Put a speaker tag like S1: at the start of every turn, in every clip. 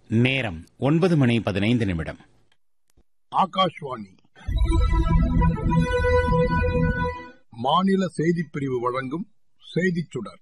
S1: நேரம் ஒன்பது மணி பதினைந்து நிமிடம்
S2: ஆகாஷ்வாணி மாநில செய்திப் பிரிவு வழங்கும் செய்திச் சுடர்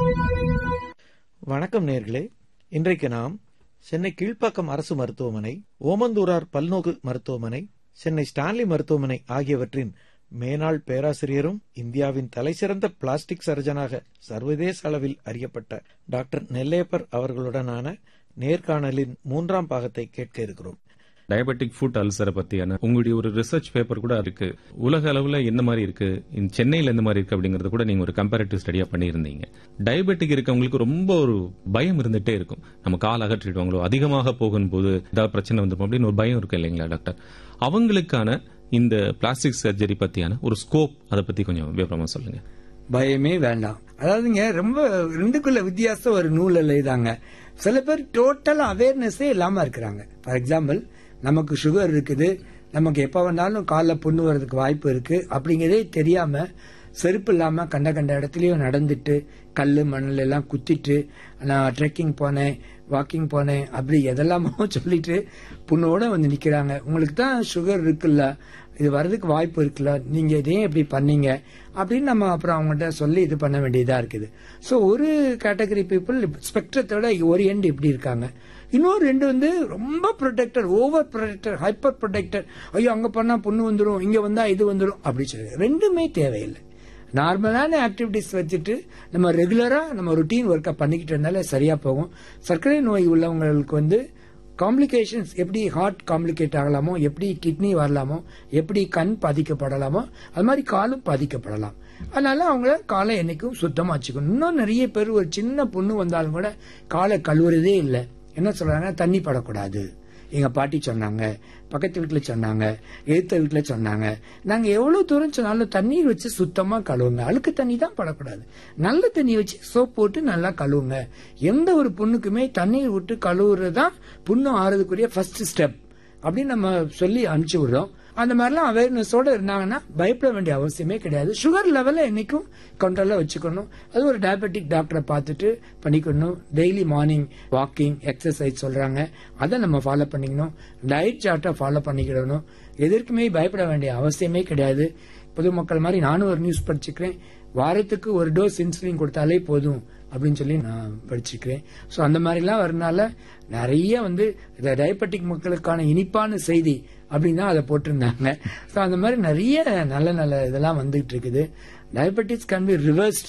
S3: வணக்கம் நேர்களே இன்றைக்கு நாம் சென்னை கீழ்ப்பாக்கம் அரசு மருத்துவமனை ஓமந்தூரார் பல்நோக்கு மருத்துவமனை சென்னை ஸ்டான்லி மருத்துவமனை ஆகியவற்றின் மேனாள் பேராசிரியரும் இந்தியாவின் தலைசிறந்த பிளாஸ்டிக் சர்ஜனாக சர்வதேச அளவில் அறியப்பட்ட டாக்டர் நெல்லையப்பர் அவர்களுடனான நேர்காணலின் மூன்றாம் பாகத்தை கேட்க இருக்கிறோம்
S4: டயபெட்டிக் ஃபுட் அல்சரை பத்தியான உங்களுடைய ஒரு ரிசர்ச் பேப்பர் கூட இருக்கு உலக அளவுல என்ன மாதிரி இருக்கு இந்த சென்னையில எந்த மாதிரி இருக்கு அப்படிங்கறது கூட நீங்க ஒரு கம்பேரிட்டிவ் ஸ்டடியா பண்ணியிருந்தீங்க டயபெட்டிக் இருக்கவங்களுக்கு ரொம்ப ஒரு பயம் இருந்துட்டே இருக்கும் நம்ம கால் அகற்றிடுவாங்களோ அதிகமாக போகும்போது ஏதாவது பிரச்சனை வந்துடும் அப்படின்னு ஒரு பயம் இருக்கு இல்லைங்களா டாக்டர் அவங்களுக்கான இந்த பிளாஸ்டிக் சர்ஜரி பத்தியான ஒரு ஸ்கோப் அதை பத்தி கொஞ்சம் விவரமா சொல்லுங்க
S5: பயமே வேண்டாம் அதாவதுங்க ரொம்ப ரெண்டுக்குள்ள வித்தியாசம் ஒரு நூல் எழுதாங்க சில பேர் டோட்டல் அவேர்னஸே இல்லாம இருக்கிறாங்க ஃபார் எக்ஸாம்பிள் நமக்கு சுகர் இருக்குது நமக்கு எப்ப வேணாலும் காலில் புண்ணு வர்றதுக்கு வாய்ப்பு இருக்கு அப்படிங்கறதே தெரியாம செருப்பு இல்லாம கண்ட கண்ட இடத்துலயும் நடந்துட்டு கல்லு மணல் எல்லாம் குத்திட்டு நான் ட்ரெக்கிங் போனேன் வாக்கிங் போனேன் அப்படி எதெல்லாமோ சொல்லிட்டு புண்ணோட வந்து நிக்கிறாங்க உங்களுக்கு தான் சுகர் இருக்குல்ல இது வர்றதுக்கு வாய்ப்பு இருக்குல்ல நீங்க இதையும் எப்படி பண்ணீங்க அப்படின்னு நம்ம அப்புறம் அவங்ககிட்ட சொல்லி இது பண்ண வேண்டியதா இருக்குது ஸோ ஒரு கேட்டகரி பீப்புள் ஸ்பெக்ட்ரத்தோட ஒரு எண்ட் இப்படி இருக்காங்க இன்னொரு ரெண்டு வந்து ரொம்ப protector over protector hyper protector ஐயோ அங்க பண்ணா பொண்ணு வந்துடும் இங்க வந்தா இது வந்துடும் அப்படி சொல்லி ரெண்டுமே தேவையில்லை நார்மலான ஆக்டிவிட்டிஸ் வச்சுட்டு நம்ம ரெகுலரா நம்ம ருட்டீன் ஒர்க்கை பண்ணிக்கிட்டு இருந்தாலே சரியா போகும் சர்க்கரை நோய் உள்ளவங்களுக்கு வந்து காம்ப்ளிகேஷன்ஸ் எப்படி ஹார்ட் காம்ப்ளிகேட் ஆகலாமோ எப்படி கிட்னி வரலாமோ எப்படி கண் பாதிக்கப்படலாமோ அது மாதிரி காலும் பாதிக்கப்படலாம் அதனால அவங்க காலை என்னைக்கும் சுத்தமா வச்சுக்கணும் இன்னும் நிறைய பேர் ஒரு சின்ன பொண்ணு வந்தாலும் கூட காலை கழுவுறதே இல்லை என்ன சொல்றாங்க தண்ணி படக்கூடாது எங்க பாட்டி சொன்னாங்க பக்கத்து வீட்டுல சொன்னாங்க எழுத்த வீட்டுல சொன்னாங்க நாங்க எவ்வளவு தூரம் சொன்னாலும் தண்ணீர் வச்சு சுத்தமா கழுவுங்க அழுக்கு தண்ணி தான் படக்கூடாது நல்ல தண்ணி வச்சு சோப் போட்டு நல்லா கழுவுங்க எந்த ஒரு புண்ணுக்குமே தண்ணீர் விட்டு கழுவுறது தான் புண்ணு ஆறதுக்குரிய ஃபர்ஸ்ட் ஸ்டெப் அப்படின்னு நம்ம சொல்லி அனுப்பிச்சு விடுறோம் அந்த மாதிரிலாம் அவேர்னஸோட இருந்தாங்கன்னா பயப்பட வேண்டிய அவசியமே கிடையாது சுகர் லெவலை என்னைக்கும் கண்ட்ரோல்ல வச்சுக்கணும் அது ஒரு டயபெட்டிக் டாக்டரை பார்த்துட்டு பண்ணிக்கணும் டெய்லி மார்னிங் வாக்கிங் எக்ஸசைஸ் சொல்றாங்க அதை நம்ம ஃபாலோ பண்ணிக்கணும் டயட் சார்ட்டை ஃபாலோ பண்ணிக்கிடணும் எதற்குமே பயப்பட வேண்டிய அவசியமே கிடையாது பொதுமக்கள் மாதிரி நானும் ஒரு நியூஸ் படிச்சுக்கிறேன் வாரத்துக்கு ஒரு டோஸ் இன்சுலின் கொடுத்தாலே போதும் அப்படின்னு சொல்லி நான் படிச்சுக்கிறேன் ஸோ அந்த மாதிரிலாம் வரனால நிறைய வந்து இந்த டயபெட்டிக் மக்களுக்கான இனிப்பான செய்தி அப்படின்னு தான் அதை போட்டிருந்தாங்க ஸோ அந்த மாதிரி நிறைய நல்ல நல்ல இதெல்லாம் வந்துகிட்டு இருக்குது டயபெட்டிஸ் கேன் பி ரிவர்ஸ்ட்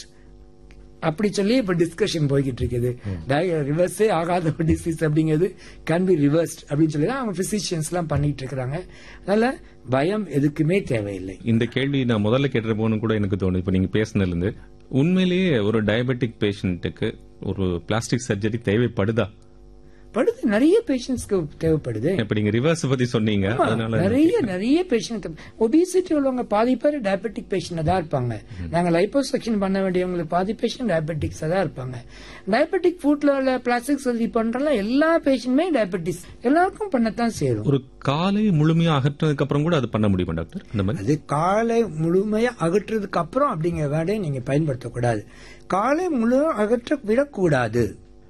S5: அப்படி சொல்லி இப்ப டிஸ்கஷன் போய்கிட்டு இருக்குது ரிவர்ஸே ஆகாத டிசீஸ் அப்படிங்கிறது கேன் பி ரிவர்ஸ்ட் அப்படின்னு சொல்லி தான் அவங்க பிசிஷியன்ஸ் எல்லாம் பண்ணிட்டு இருக்கிறாங்க அதனால பயம் எதுக்குமே தேவையில்லை
S4: இந்த கேள்வி நான் முதல்ல கேட்டிருப்போன்னு கூட எனக்கு தோணுது இப்ப நீங்க பேசினதுல இருந்து உண்மையிலேயே ஒரு டயபெட்டிக் பேஷண்ட்டுக்கு ஒரு பிளாஸ்டிக் சர்ஜரி தேவைப்படுதா
S5: படுது நிறைய பேஷண்ட்ஸ்க்கு தேவைப்படுது
S4: இப்ப நீங்க ரிவர்ஸ் பத்தி சொன்னீங்க அதனால
S5: நிறைய நிறைய பேஷண்ட் ஒபிசிட்டி உள்ளவங்க பாதி பேர் டயபெட்டிக் பேஷண்ட் தான் இருப்பாங்க நாங்க லைப்போசெக்ஷன் பண்ண வேண்டியவங்களுக்கு பாதி பேஷண்ட் டயபெட்டிக்ஸ் தான் இருப்பாங்க டயபெட்டிக் ஃபுட்ல உள்ள பிளாஸ்டிக் சர்ஜரி பண்றல எல்லா பேஷண்ட்டுமே டயபெட்டிக்ஸ் எல்லாருக்கும் பண்ணத்தான் சேரும்
S4: ஒரு காலை முழுமையா அகற்றினதுக்கு அப்புறம் கூட அது பண்ண முடியுமா டாக்டர் அந்த மாதிரி
S5: அது காலை முழுமையா அகற்றுறதுக்கு அப்புறம் அப்படிங்கிற வேர்டை நீங்க பயன்படுத்தக்கூடாது காலை முழு அகற்ற விடக்கூடாது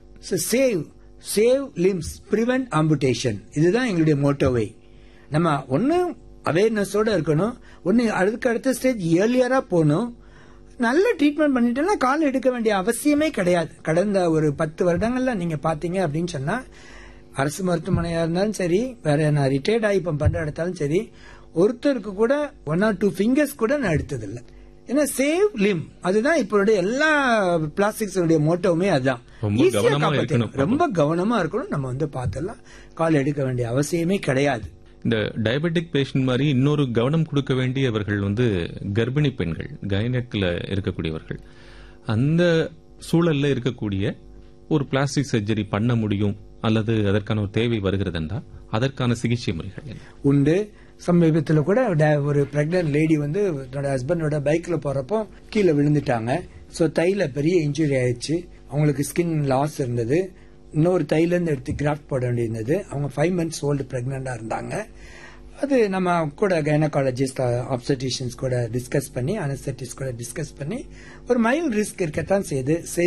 S5: save save limbs prevent amputation இதுதான் எங்களுடைய மோட்டோவை நம்ம ஒன்னு அவேர்னஸோட இருக்கணும் ஒன்னு அதுக்கு அடுத்த ஸ்டேஜ் ஏர்லியரா போகணும் நல்ல ட்ரீட்மெண்ட் பண்ணிட்டோம்னா கால் எடுக்க வேண்டிய அவசியமே கிடையாது கடந்த ஒரு பத்து வருடங்கள்ல நீங்க பாத்தீங்க அப்படின்னு சொன்னா அரசு மருத்துவமனையா இருந்தாலும் சரி வேற நான் ரிட்டையர்ட் ஆகி இப்ப பண்ற எடுத்தாலும் சரி ஒருத்தருக்கு கூட ஒன் ஆர் டூ ஃபிங்கர்ஸ் கூட நான் எடுத்ததில்லை ஏன்னா சேவ் லிம் அதுதான் இப்போடைய எல்லா பிளாஸ்டிக்ஸ் மோட்டோவுமே அதுதான்
S4: ரொம்ப
S5: Easy ஆ
S4: கவனமா
S5: காப்பாத்திடலாம்.
S4: இருக்கணும்.
S5: ரொம்ப கவனமா இருக்கணும் நம்ம வந்து பார்த்தலாம் கால் எடுக்க வேண்டிய அவசியமே கிடையாது
S4: இந்த டயபெட்டிக் பேஷண்ட் மாதிரி இன்னொரு கவனம் கொடுக்க வேண்டியவர்கள் வந்து கர்ப்பிணி பெண்கள் கைனக்ல இருக்கக்கூடியவர்கள் அந்த சூழல்ல இருக்கக்கூடிய ஒரு பிளாஸ்டிக் சர்ஜரி பண்ண முடியும் அல்லது அதற்கான ஒரு தேவை வருகிறது என்றால் அதற்கான சிகிச்சை முறைகள் என்ன
S5: உண்டு சமீபத்தில் கூட ட- ஒரு பிரெக்னன்ட் லேடி வந்து தன்னோட ஹஸ்பண்டோட பைக்ல போறப்போ கீழே விழுந்துட்டாங்க ஸோ தையில பெரிய இன்ஜுரி ஆயிடுச்சு அவங்களுக்கு ஸ்கின் லாஸ் இருந்தது இன்னொரு தையில இருந்து எடுத்து கிராஃப்ட் போட வேண்டியிருந்தது அவங்க ஃபைவ் மந்த்ஸ் ஓல்டு பிரெக்னண்டா இருந்தாங்க அது நம்ம கூட கைனகாலஜிஸ்ட் ஆப்சட்டிஷியன்ஸ் கூட டிஸ்கஸ் பண்ணி அனஸ்தட்டிஸ்ட் கூட டிஸ்கஸ் பண்ணி ஒரு மைல்ட் ரிஸ்க் இருக்கத்தான் செய்யுது